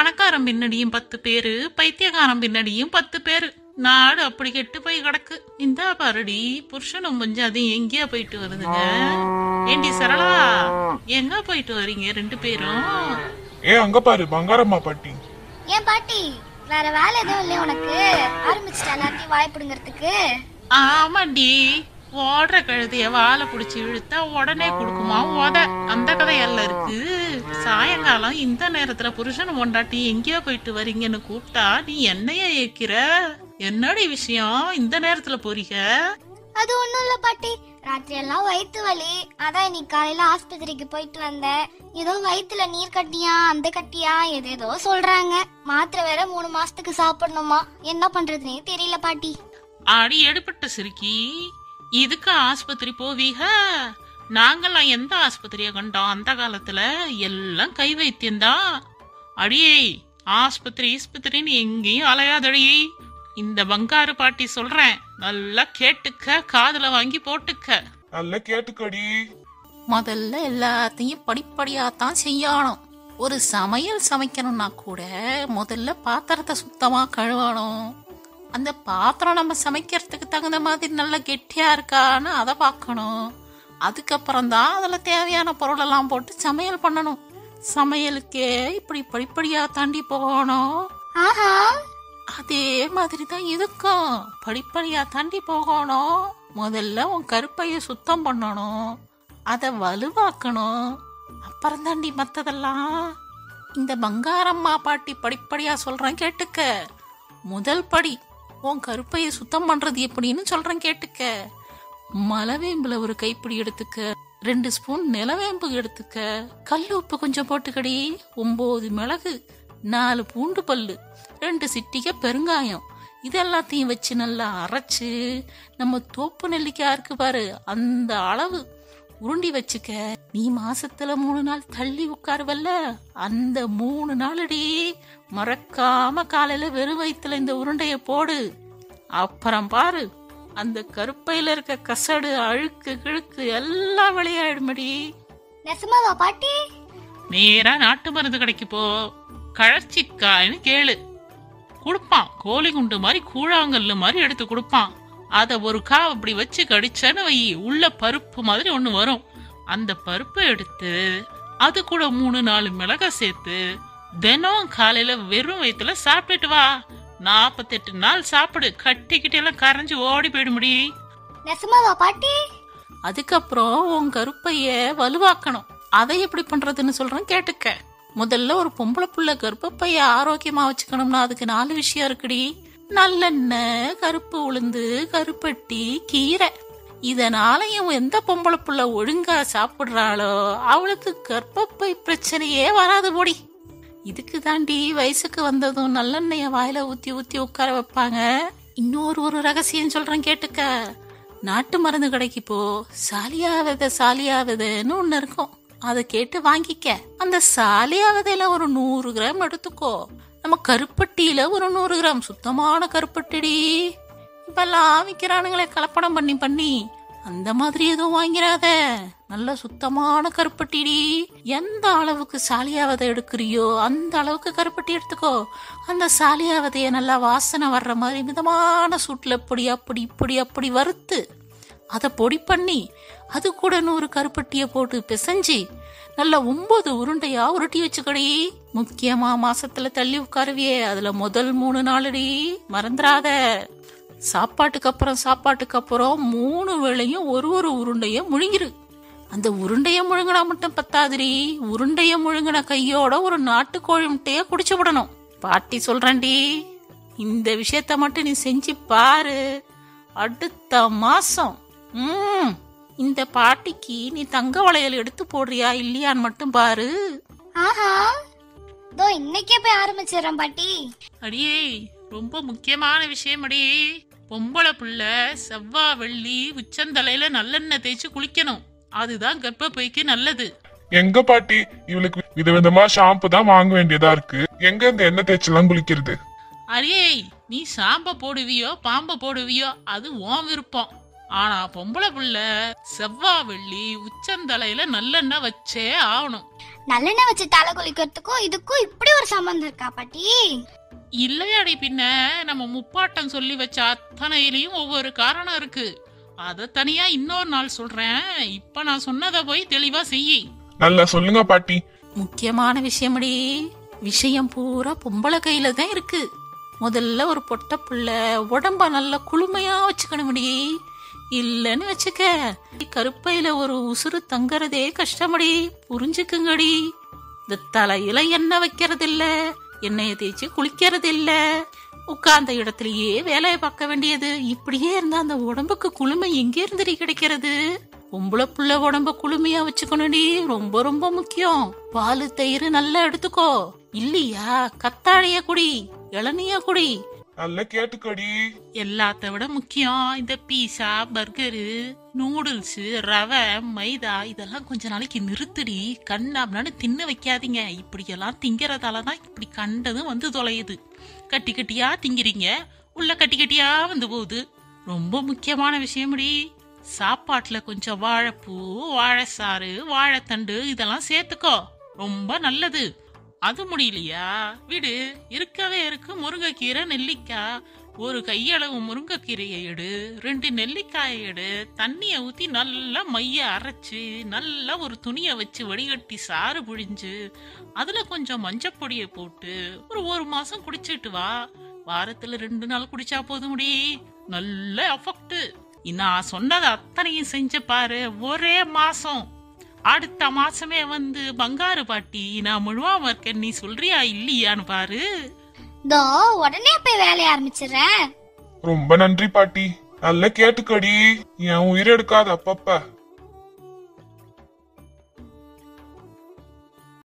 பணக்காரன் பின்னாடியும் பத்து பேரு பைத்தியக்காரன் பின்னாடியும் பத்து பேரு நாடு அப்படி கெட்டு போய் கிடக்கு இந்த பாருடி புருஷனும் கொஞ்சம் எங்கேயா போயிட்டு வருதுங்க ஏண்டி சரளா எங்க போயிட்டு வரீங்க ரெண்டு பேரும் ஏ அங்க பாரு பங்காரம்மா பாட்டி ஏன் பாட்டி வேற வேலை எதுவும் இல்லையா உனக்கு ஆரம்பிச்சிட்ட எல்லாத்தையும் வாய்ப்பிடுங்கிறதுக்கு ஆமாண்டி ஓடுற கழுதைய வாழை புடிச்சு இழுத்தா உடனே கொடுக்குமா உத அந்த கதையெல்லாம் இருக்கு சாயங்காலம் இந்த நேரத்துல புருஷன் பொண்டாட்டி எங்கேயோ போயிட்டு வரீங்கன்னு கூப்பிட்டா நீ என்னைய ஏக்கிற என்னடி விஷயம் இந்த நேரத்துல போறீங்க அது ஒண்ணும் இல்ல பாட்டி ராத்திரி எல்லாம் வயிற்று வலி அதான் இன்னைக்கு காலையில ஆஸ்பத்திரிக்கு போயிட்டு வந்தேன் ஏதோ வயித்துல நீர் கட்டியா அந்த கட்டியா ஏதேதோ சொல்றாங்க மாத்திரை வேற மூணு மாசத்துக்கு சாப்பிடணுமா என்ன பண்றதுனே தெரியல பாட்டி அடி எடுபட்ட சிறுக்கி இதுக்கு ஆஸ்பத்திரி போவீக நாங்கெல்லாம் எந்த ஆஸ்பத்திரியை கண்டோம் அந்த காலத்துல எல்லாம் கை வைத்தியம்தான் அடியே ஆஸ்பத்திரி ஈஸ்பத்திரின்னு எங்கேயும் அலையாதடி இந்த பங்காரு பாட்டி சொல்றேன் நல்லா கேட்டுக்க காதுல வாங்கி போட்டுக்க நல்லா கேட்டுக்கடி முதல்ல எல்லாத்தையும் படிப்படியாக தான் செய்யணும் ஒரு சமையல் சமைக்கணும்னா கூட முதல்ல பாத்திரத்தை சுத்தமாக கழுவணும் அந்த பாத்திரம் நம்ம சமைக்கிறதுக்கு தகுந்த மாதிரி நல்லா கெட்டியாக இருக்கான்னு அதை பார்க்கணும் அதுக்கப்புறம் தான் அதில் தேவையான பொருளெல்லாம் போட்டு சமையல் பண்ணணும் சமையலுக்கே இப்படி படிப்படியாக தாண்டி போகணும் ஆஹா அதே மாதிரி தான் இருக்கும் படிப்படியா தாண்டி போகணும் முதல்ல உன் கருப்பைய சுத்தம் பண்ணணும் அதை வலுவாக்கணும் அப்புறம் தாண்டி மத்ததெல்லாம் இந்த பங்காரம்மா பாட்டி படிப்படியா சொல்றேன் கேட்டுக்க முதல் படி உன் கருப்பைய சுத்தம் பண்றது எப்படின்னு சொல்றேன் கேட்டுக்க மலவேம்புல ஒரு கைப்பிடி எடுத்துக்க ரெண்டு ஸ்பூன் நிலவேம்பு எடுத்துக்க கல் உப்பு கொஞ்சம் போட்டுக்கடி ஒன்பது மிளகு நாலு பூண்டு பல்லு ரெண்டு சிட்டிகை பெருங்காயம் இது எல்லாத்தையும் வச்சு நல்லா அரைச்சு நம்ம தோப்பு நெல்லிக்காய் இருக்கு பாரு அந்த அளவு உருண்டி வச்சுக்க நீ மாசத்துல மூணு நாள் தள்ளி உட்காருவல்ல அந்த மூணு நாளடி மறக்காம காலையில வெறும் வயித்துல இந்த உருண்டைய போடு அப்புறம் பாரு அந்த கருப்பையில இருக்க கசடு அழுக்கு கிழுக்கு எல்லாம் வெளியாயிடுமடி நெசமாவா பாட்டி நேரா நாட்டு மருந்து கடைக்கு போ கழச்சிக்காய்னு கேளு கொடுப்பான் கோழி குண்டு மாதிரி கூழாங்கல்லு மாதிரி எடுத்து கொடுப்பான் அத ஒரு கா அப்படி வச்சு கடிச்சேன்னு வை உள்ள பருப்பு மாதிரி ஒண்ணு வரும் அந்த பருப்பை எடுத்து அது கூட மூணு நாலு மிளகாய் சேர்த்து தினம் காலையில வெறும் வயித்துல சாப்பிட்டுட்டு வா நாப்பத்தெட்டு நாள் சாப்பிடு கட்டிக்கிட்டு எல்லாம் கரைஞ்சு ஓடி போயிடுமுடி நெசமாவா பாட்டி அதுக்கப்புறம் உன் கருப்பைய வலுவாக்கணும் அதை எப்படி பண்றதுன்னு சொல்றேன் கேட்டுக்க முதல்ல ஒரு பொம்பளை புள்ள கர்ப்பப்பைய ஆரோக்கியமா வச்சுக்கணும்னா அதுக்கு நாலு விஷயம் இருக்குடி நல்லெண்ணெய் கருப்பு உளுந்து கருப்பட்டி கீரை இதனாலயும் எந்த பொம்பளை புள்ள ஒழுங்கா சாப்பிடுறாளோ அவளுக்கு கர்ப்பப்பை பிரச்சனையே வராது போடி இதுக்கு தாண்டி வயசுக்கு வந்ததும் நல்லெண்ணெய வாயில ஊத்தி ஊத்தி உட்கார வைப்பாங்க இன்னொரு ஒரு ரகசியம் சொல்றேன் கேட்டுக்க நாட்டு மருந்து கடைக்கு போ சாலியா விதை சாலியா விதைன்னு ஒண்ணு இருக்கும் அதை கேட்டு வாங்கிக்க அந்த சாலியா விதையில ஒரு நூறு கிராம் எடுத்துக்கோ நம்ம கருப்பட்டியில ஒரு நூறு கிராம் சுத்தமான கருப்பட்டிடி இப்பெல்லாம் விற்கிறானுங்களே கலப்படம் பண்ணி பண்ணி அந்த மாதிரி எதுவும் வாங்கிறாத நல்ல சுத்தமான கருப்பட்டிடி எந்த அளவுக்கு சாலியாவதை எடுக்கிறியோ அந்த அளவுக்கு கருப்பட்டி எடுத்துக்கோ அந்த சாலியாவதைய நல்லா வாசனை வர்ற மாதிரி மிதமான சூட்டில் இப்படி அப்படி இப்படி அப்படி வறுத்து அதை பொடி பண்ணி அது கூட நூறு கருப்பட்டியை போட்டு பிசைஞ்சு நல்லா ஒன்பது உருண்டையா உருட்டி வச்சுக்கடி முக்கியமா மாசத்துல தள்ளி உட்காருவியே அதுல முதல் மூணு நாளடி மறந்துடாத சாப்பாட்டுக்கு அப்புறம் சாப்பாட்டுக்கு அப்புறம் மூணு வேளையும் ஒரு ஒரு உருண்டைய முழுங்கிரு அந்த உருண்டைய முழுங்கினா மட்டும் பத்தாதுடி உருண்டைய முழுங்கின கையோட ஒரு நாட்டுக்கோழி முட்டைய குடிச்சு விடணும் பாட்டி சொல்றேன்டி இந்த விஷயத்த மட்டும் நீ செஞ்சு பாரு அடுத்த மாசம் ம் இந்த பாட்டிக்கு நீ தங்க வளையல் எடுத்து போடுறியா இல்லையான்னு மட்டும் பாரு ஆஹா இதோ இன்னைக்கே போய் ஆரம்பிச்சிடுறேன் பாட்டி அடியே ரொம்ப முக்கியமான விஷயம் அடி பொம்பளை புள்ள செவ்வா வெள்ளி உச்சந்தலையில நல்லெண்ணெய் தேய்ச்சி குளிக்கணும் அதுதான் கர்ப்பப்பைக்கு நல்லது எங்க பாட்டி இவளுக்கு விதவிதமா ஷாம்பு தான் வாங்க வேண்டியதா இருக்கு எங்க இந்த எண்ணெய் தேய்ச்செல்லாம் குளிக்கிறது அடியே நீ சாம்ப போடுவியோ பாம்ப போடுவியோ அது உன் விருப்பம் ஆனா பொம்பளை புள்ள செவ்வா வெள்ளி உச்சந்தலையில நல்லெண்ணெய் வச்சே ஆகணும் நல்லெண்ணெய் வச்சு தலை குளிக்கிறதுக்கும் இதுக்கும் இப்படி ஒரு சம்பந்தம் இருக்கா பாட்டி இல்லையாடி பின்ன நம்ம முப்பாட்டம் சொல்லி வச்ச அத்தனையிலையும் ஒவ்வொரு காரணம் இருக்கு அத தனியா இன்னொரு நாள் சொல்றேன் இப்ப நான் சொன்னதை போய் தெளிவா செய் நல்லா சொல்லுங்க பாட்டி முக்கியமான விஷயமடி விஷயம் பூரா பொம்பளை கையில தான் இருக்கு முதல்ல ஒரு பொட்ட புள்ள உடம்ப நல்லா குளுமையா வச்சுக்கணும்டி இல்லன்னு வச்சுக்க கருப்பையில ஒரு உசுறு தங்கறதே கஷ்டமடி புரிஞ்சுக்குங்கடி இந்த தலையில எண்ணெய் வைக்கிறது இல்ல எண்ணெயை தேய்ச்சி குளிக்கிறது இல்ல உட்கார்ந்த இடத்துலயே வேலையை பார்க்க வேண்டியது இப்படியே இருந்தா அந்த உடம்புக்கு குளுமை எங்கே இருந்துடி கிடைக்கிறது பொம்பளை புள்ள உடம்ப குளுமையா வச்சுக்கணும்டி ரொம்ப ரொம்ப முக்கியம் பால் தயிர் நல்லா எடுத்துக்கோ இல்லையா கத்தாழைய குடி இளநிய குடி நல்லா கேட்டுக்கடி எல்லாத்த விட முக்கியம் இந்த பீஸா பர்கரு நூடுல்ஸ் ரவை மைதா இதெல்லாம் கொஞ்ச நாளைக்கு நிறுத்துடி கண்ணாப்னான்னு தின்னு வைக்காதீங்க இப்படியெல்லாம் திங்கிறதால தான் இப்படி கண்டதும் வந்து தொலையுது கட்டி கட்டியா திங்கிறீங்க உள்ள கட்டி கட்டியா வந்து போகுது ரொம்ப முக்கியமான விஷயம்டி சாப்பாட்டுல கொஞ்சம் வாழைப்பூ வாழைசாறு வாழைத்தண்டு இதெல்லாம் சேர்த்துக்கோ ரொம்ப நல்லது அது முடியலையா விடு இருக்கவே இருக்கு முருங்கைக்கீரை நெல்லிக்காய் ஒரு கையளவு முருங்கைக்கீரையை எடு ரெண்டு நெல்லிக்காயை எடு தண்ணியை ஊத்தி நல்லா மைய அரைச்சு நல்லா ஒரு துணியை வச்சு வடிகட்டி சாறு புழிஞ்சு அதுல கொஞ்சம் மஞ்சப்பொடியை போட்டு ஒரு ஒரு மாசம் குடிச்சிட்டு வா வாரத்துல ரெண்டு நாள் குடிச்சா போதும்டி நல்ல எஃபெக்ட் நான் சொன்னதை அத்தனையும் செஞ்சு பாரு ஒரே மாசம் அடுத்த மாசமே வந்து பங்காரு பாட்டி நான் முழுவாம இருக்கேன் நீ சொல்றியா இல்லையான்னு பாரு தோ உடனே போய் வேலைய ஆரம்பிச்சிடுறேன் ரொம்ப நன்றி பாட்டி நல்லா கேட்டுக்கடி என் உயிர் எடுக்காத அப்பப்ப